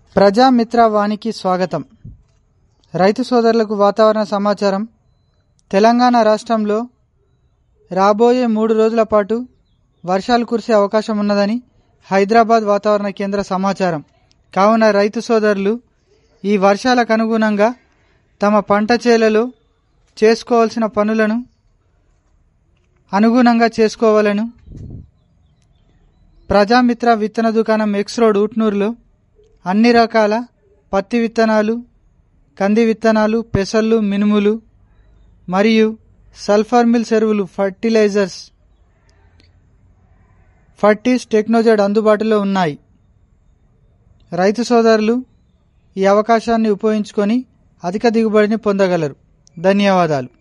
ప్రజామిత్ర వానికి స్వాగతం రైతు సోదరులకు వాతావరణ సమాచారం తెలంగాణ రాష్ట్రంలో రాబోయే మూడు రోజుల పాటు వర్షాలు కురిసే అవకాశం ఉన్నదని హైదరాబాద్ వాతావరణ కేంద్ర సమాచారం కావున రైతు సోదరులు ఈ వర్షాలకు అనుగుణంగా తమ పంట చేలలో చేసుకోవాల్సిన పనులను అనుగుణంగా చేసుకోవాలను ప్రజామిత్ర విత్తన దుకాణం ఎక్స్ రోడ్ ఉట్నూరులో అన్ని రకాల పత్తి విత్తనాలు కంది విత్తనాలు పెసళ్ళు మినుములు మరియు సల్ఫర్ మిల్ ఎరువులు ఫర్టిలైజర్స్ ఫర్టీస్ టెక్నోజెడ్ అందుబాటులో ఉన్నాయి రైతు సోదరులు ఈ అవకాశాన్ని ఉపయోగించుకొని అధిక దిగుబడిని పొందగలరు ధన్యవాదాలు